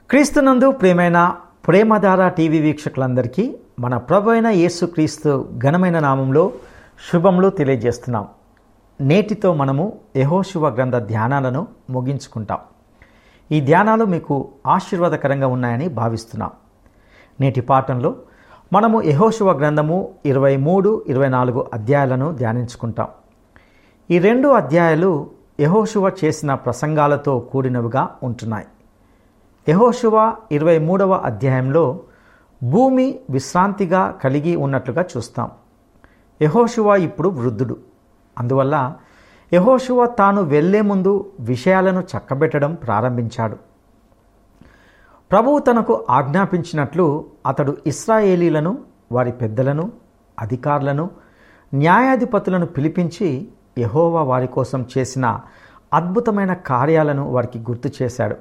క్రీస్తునందు ప్రేమైన ప్రేమధార టీవీ వీక్షకులందరికీ మన ప్రభు అయిన యేసుక్రీస్తు ఘనమైన నామంలో శుభములు తెలియజేస్తున్నాం నేటితో మనము యహోశివ గ్రంథ ధ్యానాలను ముగించుకుంటాం ఈ ధ్యానాలు మీకు ఆశీర్వాదకరంగా ఉన్నాయని భావిస్తున్నాం నేటి పాఠంలో మనము యహోశివ గ్రంథము ఇరవై మూడు ఇరవై నాలుగు అధ్యాయాలను ధ్యానించుకుంటాం ఈ రెండు అధ్యాయాలు యహోశివ చేసిన ప్రసంగాలతో కూడినవిగా ఉంటున్నాయి యహోశువ ఇరవై మూడవ అధ్యాయంలో భూమి విశ్రాంతిగా కలిగి ఉన్నట్లుగా చూస్తాం యహోశువ ఇప్పుడు వృద్ధుడు అందువల్ల యహోశువ తాను వెళ్లే ముందు విషయాలను చక్కబెట్టడం ప్రారంభించాడు ప్రభువు తనకు ఆజ్ఞాపించినట్లు అతడు ఇస్రాయేలీలను వారి పెద్దలను అధికారులను న్యాయాధిపతులను పిలిపించి యహోవా వారి కోసం చేసిన అద్భుతమైన కార్యాలను వారికి గుర్తు చేశాడు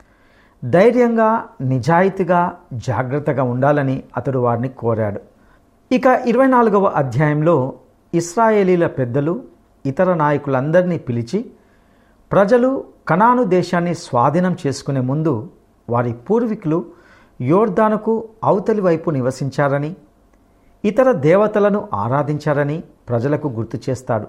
ధైర్యంగా నిజాయితీగా జాగ్రత్తగా ఉండాలని అతడు వారిని కోరాడు ఇక ఇరవై నాలుగవ అధ్యాయంలో ఇస్రాయేలీల పెద్దలు ఇతర నాయకులందరినీ పిలిచి ప్రజలు కనాను దేశాన్ని స్వాధీనం చేసుకునే ముందు వారి పూర్వీకులు యోర్దానుకు అవతలి వైపు నివసించారని ఇతర దేవతలను ఆరాధించారని ప్రజలకు గుర్తు చేస్తాడు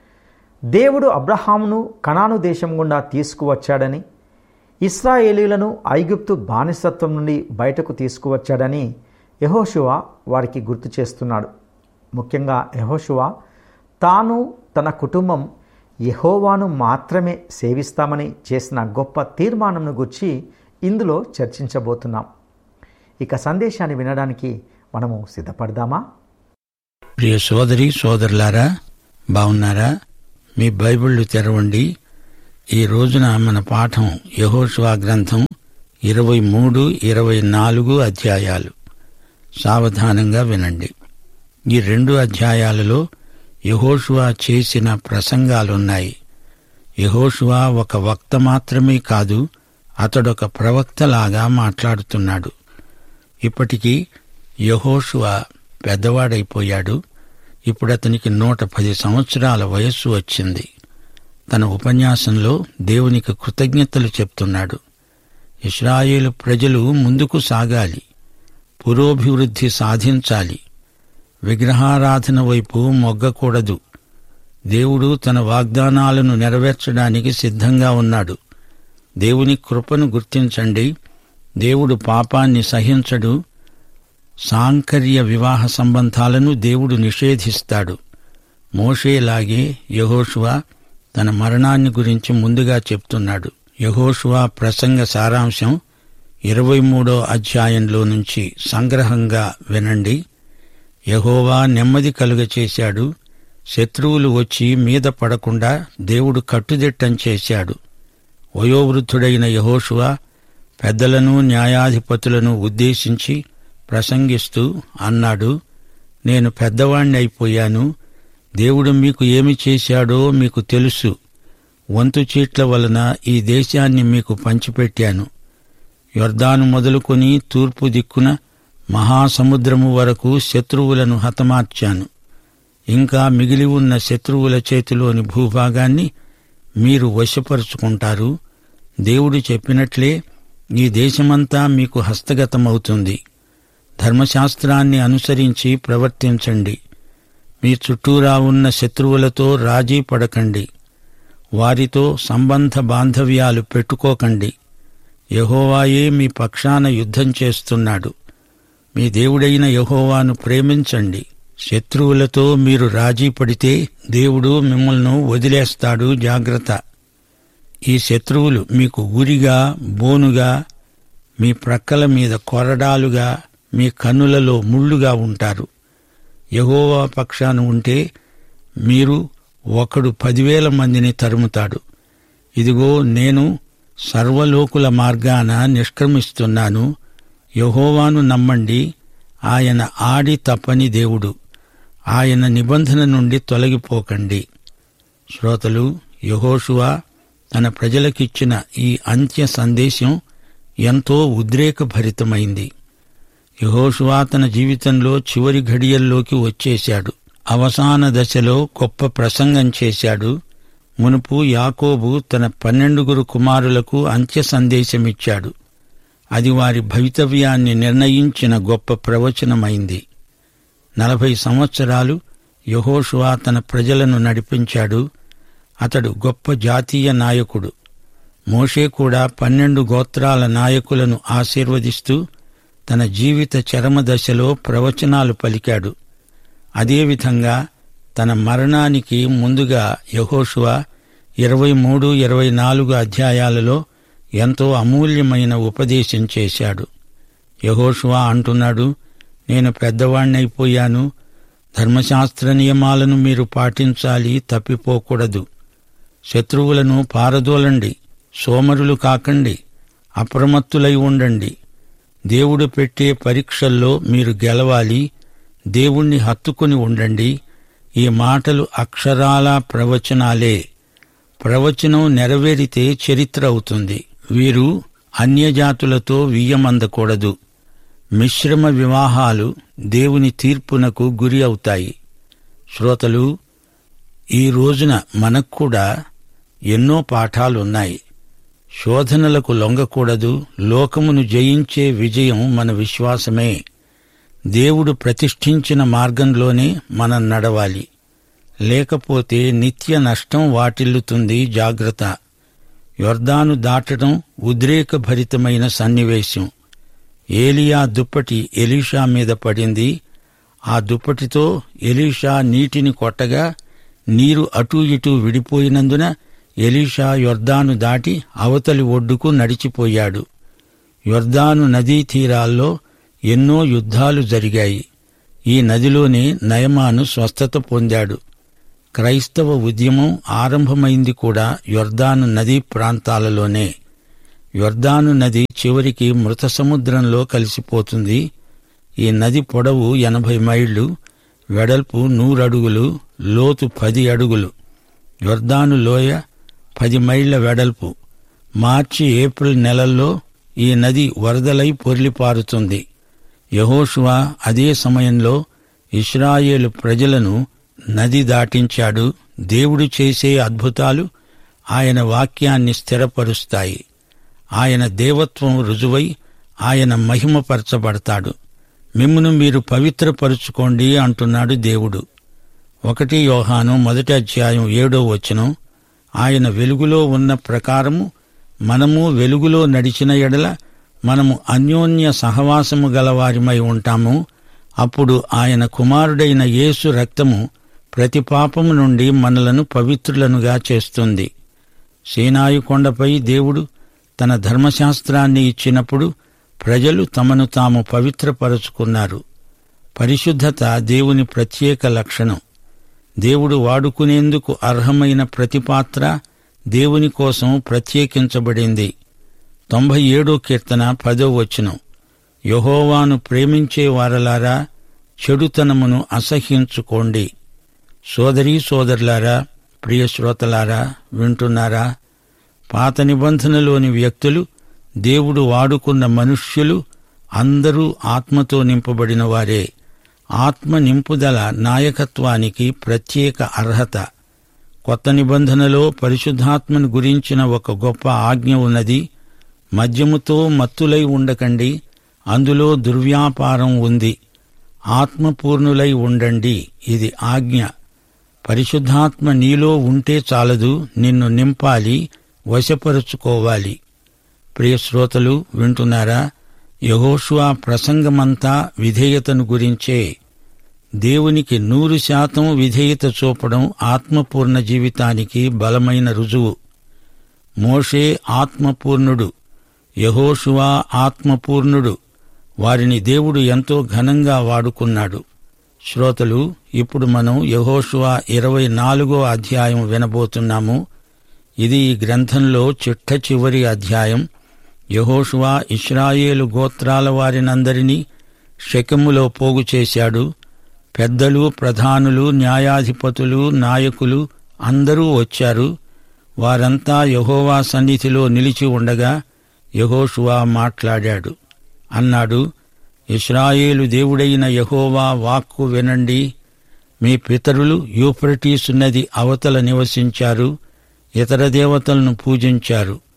దేవుడు అబ్రహామును కనాను దేశం గుండా తీసుకువచ్చాడని ఇస్రాయేలీలను ఐగుప్తు బానిసత్వం నుండి బయటకు తీసుకువచ్చాడని యహోశువ వారికి గుర్తు చేస్తున్నాడు ముఖ్యంగా యహోశువ తాను తన కుటుంబం యహోవాను మాత్రమే సేవిస్తామని చేసిన గొప్ప తీర్మానంను గుర్చి ఇందులో చర్చించబోతున్నాం ఇక సందేశాన్ని వినడానికి మనము సిద్ధపడదామా ప్రియ సోదరి సోదరులారా బాగున్నారా మీ బైబిళ్ళు తెరవండి ఈ రోజున మన పాఠం యహోషువా గ్రంథం ఇరవై మూడు ఇరవై నాలుగు అధ్యాయాలు సావధానంగా వినండి ఈ రెండు అధ్యాయాలలో యహోషువా చేసిన ప్రసంగాలున్నాయి యహోషువా ఒక వక్త మాత్రమే కాదు అతడొక ప్రవక్తలాగా మాట్లాడుతున్నాడు ఇప్పటికీ యహోషువా పెద్దవాడైపోయాడు ఇప్పుడు అతనికి నూట పది సంవత్సరాల వయస్సు వచ్చింది తన ఉపన్యాసంలో దేవునికి కృతజ్ఞతలు చెప్తున్నాడు ఇస్రాయేలు ప్రజలు ముందుకు సాగాలి పురోభివృద్ధి సాధించాలి విగ్రహారాధన వైపు మొగ్గకూడదు దేవుడు తన వాగ్దానాలను నెరవేర్చడానికి సిద్ధంగా ఉన్నాడు దేవుని కృపను గుర్తించండి దేవుడు పాపాన్ని సహించడు సాంకర్య వివాహ సంబంధాలను దేవుడు నిషేధిస్తాడు మోషేలాగే యహోషువా తన మరణాన్ని గురించి ముందుగా చెప్తున్నాడు యహోషువా ప్రసంగ సారాంశం ఇరవై మూడో అధ్యాయంలో నుంచి సంగ్రహంగా వినండి యహోవా నెమ్మది కలుగచేశాడు శత్రువులు వచ్చి మీద పడకుండా దేవుడు కట్టుదిట్టం చేశాడు వయోవృద్ధుడైన యహోషువా పెద్దలను న్యాయాధిపతులను ఉద్దేశించి ప్రసంగిస్తూ అన్నాడు నేను పెద్దవాణ్ణి అయిపోయాను దేవుడు మీకు ఏమి చేశాడో మీకు తెలుసు వంతు చీట్ల వలన ఈ దేశాన్ని మీకు పంచిపెట్టాను యొర్దాను మొదలుకొని తూర్పు దిక్కున మహాసముద్రము వరకు శత్రువులను హతమార్చాను ఇంకా మిగిలి ఉన్న శత్రువుల చేతిలోని భూభాగాన్ని మీరు వశపరుచుకుంటారు దేవుడు చెప్పినట్లే ఈ దేశమంతా మీకు హస్తగతమవుతుంది ధర్మశాస్త్రాన్ని అనుసరించి ప్రవర్తించండి మీ చుట్టూరా ఉన్న శత్రువులతో రాజీ పడకండి వారితో సంబంధ బాంధవ్యాలు పెట్టుకోకండి యహోవాయే మీ పక్షాన యుద్ధం చేస్తున్నాడు మీ దేవుడైన యహోవాను ప్రేమించండి శత్రువులతో మీరు రాజీ పడితే దేవుడు మిమ్మల్ని వదిలేస్తాడు జాగ్రత్త ఈ శత్రువులు మీకు ఉరిగా బోనుగా మీ ప్రక్కల మీద కొరడాలుగా మీ కన్నులలో ముళ్ళుగా ఉంటారు యహోవా పక్షాన ఉంటే మీరు ఒకడు పదివేల మందిని తరుముతాడు ఇదిగో నేను సర్వలోకుల మార్గాన నిష్క్రమిస్తున్నాను యహోవాను నమ్మండి ఆయన ఆడి తప్పని దేవుడు ఆయన నిబంధన నుండి తొలగిపోకండి శ్రోతలు యహోషువా తన ప్రజలకిచ్చిన ఈ అంత్య సందేశం ఎంతో ఉద్రేకభరితమైంది యహోషువా తన జీవితంలో చివరి ఘడియల్లోకి వచ్చేశాడు అవసాన దశలో గొప్ప ప్రసంగం చేశాడు మునుపు యాకోబు తన పన్నెండుగురు కుమారులకు అంత్య సందేశమిచ్చాడు అది వారి భవితవ్యాన్ని నిర్ణయించిన గొప్ప ప్రవచనమైంది నలభై సంవత్సరాలు యహోషువా తన ప్రజలను నడిపించాడు అతడు గొప్ప జాతీయ నాయకుడు మోషే కూడా పన్నెండు గోత్రాల నాయకులను ఆశీర్వదిస్తూ తన జీవిత చరమదశలో ప్రవచనాలు పలికాడు అదేవిధంగా తన మరణానికి ముందుగా యహోషువ ఇరవై మూడు ఇరవై నాలుగు అధ్యాయాలలో ఎంతో అమూల్యమైన ఉపదేశం చేశాడు యహోషువ అంటున్నాడు నేను పెద్దవాణ్ణైపోయాను ధర్మశాస్త్ర నియమాలను మీరు పాటించాలి తప్పిపోకూడదు శత్రువులను పారదోలండి సోమరులు కాకండి అప్రమత్తులై ఉండండి దేవుడు పెట్టే పరీక్షల్లో మీరు గెలవాలి దేవుణ్ణి హత్తుకుని ఉండండి ఈ మాటలు అక్షరాల ప్రవచనాలే ప్రవచనం నెరవేరితే చరిత్ర అవుతుంది వీరు అన్యజాతులతో వియ్యమందకూడదు మిశ్రమ వివాహాలు దేవుని తీర్పునకు గురి అవుతాయి శ్రోతలు ఈ రోజున మనకు కూడా ఎన్నో పాఠాలున్నాయి శోధనలకు లొంగకూడదు లోకమును జయించే విజయం మన విశ్వాసమే దేవుడు ప్రతిష్ఠించిన మార్గంలోనే మనం నడవాలి లేకపోతే నిత్య నష్టం వాటిల్లుతుంది జాగ్రత్త యొర్దాను దాటడం ఉద్రేకభరితమైన సన్నివేశం ఏలియా దుప్పటి ఎలీషా మీద పడింది ఆ దుప్పటితో ఎలీషా నీటిని కొట్టగా నీరు అటూ ఇటూ విడిపోయినందున ఎలీషా యొర్దాను దాటి అవతలి ఒడ్డుకు నడిచిపోయాడు యొర్దాను నదీ తీరాల్లో ఎన్నో యుద్ధాలు జరిగాయి ఈ నదిలోనే నయమాను స్వస్థత పొందాడు క్రైస్తవ ఉద్యమం ఆరంభమైంది కూడా యొర్దాను నదీ ప్రాంతాలలోనే యొర్దాను నది చివరికి మృత సముద్రంలో కలిసిపోతుంది ఈ నది పొడవు ఎనభై మైళ్ళు వెడల్పు నూరడుగులు లోతు పది అడుగులు యొర్దాను లోయ పది మైళ్ల వెడల్పు మార్చి ఏప్రిల్ నెలల్లో ఈ నది వరదలై పొర్లిపారుతుంది యహోషువా అదే సమయంలో ఇస్రాయేలు ప్రజలను నది దాటించాడు దేవుడు చేసే అద్భుతాలు ఆయన వాక్యాన్ని స్థిరపరుస్తాయి ఆయన దేవత్వం రుజువై ఆయన మహిమపరచబడతాడు మిమ్మును మీరు పవిత్రపరుచుకోండి అంటున్నాడు దేవుడు ఒకటి యోహాను మొదటి అధ్యాయం ఏడో వచనం ఆయన వెలుగులో ఉన్న ప్రకారము మనము వెలుగులో నడిచిన ఎడల మనము అన్యోన్య సహవాసము గలవారిమై ఉంటాము అప్పుడు ఆయన కుమారుడైన యేసు రక్తము ప్రతి పాపము నుండి మనలను పవిత్రులనుగా చేస్తుంది సీనాయి కొండపై దేవుడు తన ధర్మశాస్త్రాన్ని ఇచ్చినప్పుడు ప్రజలు తమను తాము పవిత్రపరుచుకున్నారు పరిశుద్ధత దేవుని ప్రత్యేక లక్షణం దేవుడు వాడుకునేందుకు అర్హమైన ప్రతి పాత్ర దేవుని కోసం ప్రత్యేకించబడింది తొంభై ఏడో కీర్తన పదో వచనం యహోవాను ప్రేమించే వారలారా చెడుతనమును అసహ్యించుకోండి సోదరీ సోదరులారా ప్రియ శ్రోతలారా వింటున్నారా పాత నిబంధనలోని వ్యక్తులు దేవుడు వాడుకున్న మనుష్యులు అందరూ ఆత్మతో నింపబడిన వారే ఆత్మ నింపుదల నాయకత్వానికి ప్రత్యేక అర్హత కొత్త నిబంధనలో పరిశుద్ధాత్మను గురించిన ఒక గొప్ప ఆజ్ఞ ఉన్నది మద్యముతో మత్తులై ఉండకండి అందులో దుర్వ్యాపారం ఉంది ఆత్మపూర్ణులై ఉండండి ఇది ఆజ్ఞ పరిశుద్ధాత్మ నీలో ఉంటే చాలదు నిన్ను నింపాలి వశపరుచుకోవాలి ప్రియ శ్రోతలు వింటున్నారా యహోషువా ప్రసంగమంతా విధేయతను గురించే దేవునికి నూరు శాతం విధేయత చూపడం ఆత్మపూర్ణ జీవితానికి బలమైన రుజువు మోషే ఆత్మపూర్ణుడు యహోషువా ఆత్మపూర్ణుడు వారిని దేవుడు ఎంతో ఘనంగా వాడుకున్నాడు శ్రోతలు ఇప్పుడు మనం యహోషువా ఇరవై నాలుగో అధ్యాయం వినబోతున్నాము ఇది ఈ గ్రంథంలో చిట్ట చివరి అధ్యాయం యహోషువా ఇస్రాయేలు గోత్రాల వారినందరినీ శకెములో పోగు చేశాడు పెద్దలు ప్రధానులు న్యాయాధిపతులు నాయకులు అందరూ వచ్చారు వారంతా యహోవా సన్నిధిలో నిలిచి ఉండగా యహోషువా మాట్లాడాడు అన్నాడు ఇస్రాయేలు దేవుడైన యహోవా వాక్కు వినండి మీ పితరులు యూఫ్రటీసు నది అవతల నివసించారు ఇతర దేవతలను పూజించారు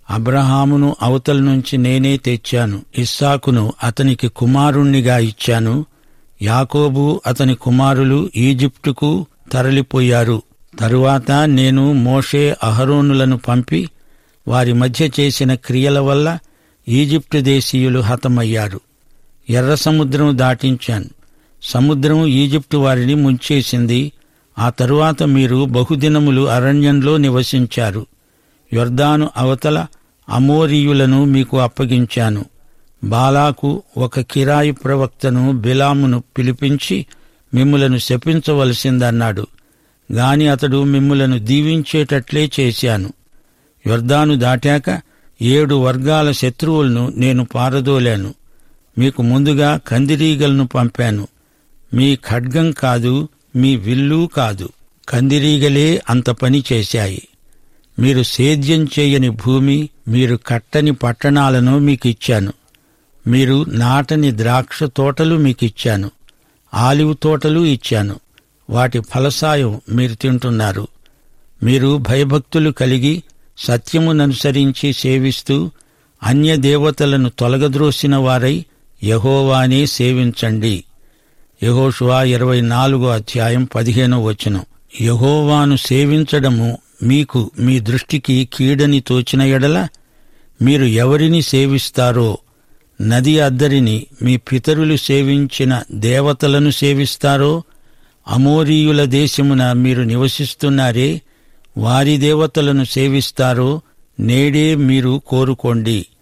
అబ్రహామును అవతల నుంచి నేనే తెచ్చాను ఇస్సాకును అతనికి కుమారుణ్ణిగా ఇచ్చాను యాకోబు అతని కుమారులు ఈజిప్టుకు తరలిపోయారు తరువాత నేను మోషే అహరోనులను పంపి వారి మధ్య చేసిన క్రియల వల్ల ఈజిప్టు దేశీయులు హతమయ్యారు ఎర్ర సముద్రం దాటించాను సముద్రం ఈజిప్టు వారిని ముంచేసింది ఆ తరువాత మీరు బహుదినములు అరణ్యంలో నివసించారు యొర్దాను అవతల అమోరీయులను మీకు అప్పగించాను బాలాకు ఒక కిరాయి ప్రవక్తను బిలామును పిలిపించి మిమ్ములను శపించవలసిందన్నాడు గాని అతడు మిమ్ములను దీవించేటట్లే చేశాను యొర్దాను దాటాక ఏడు వర్గాల శత్రువులను నేను పారదోలాను మీకు ముందుగా కందిరీగలను పంపాను మీ ఖడ్గం కాదు మీ విల్లు కాదు కందిరీగలే అంత పని చేశాయి మీరు సేద్యం చేయని భూమి మీరు కట్టని పట్టణాలను మీకిచ్చాను మీరు నాటని ద్రాక్ష తోటలు మీకిచ్చాను ఆలివ్ తోటలు ఇచ్చాను వాటి ఫలసాయం మీరు తింటున్నారు మీరు భయభక్తులు కలిగి సత్యముననుసరించి సేవిస్తూ అన్య దేవతలను తొలగద్రోసిన వారై యహోవానే సేవించండి యహోషువా ఇరవై నాలుగో అధ్యాయం పదిహేనో వచనం యహోవాను సేవించడము మీకు మీ దృష్టికి కీడని తోచిన ఎడల మీరు ఎవరిని సేవిస్తారో నది అద్దరిని మీ పితరులు సేవించిన దేవతలను సేవిస్తారో అమోరీయుల దేశమున మీరు నివసిస్తున్నారే వారి దేవతలను సేవిస్తారో నేడే మీరు కోరుకోండి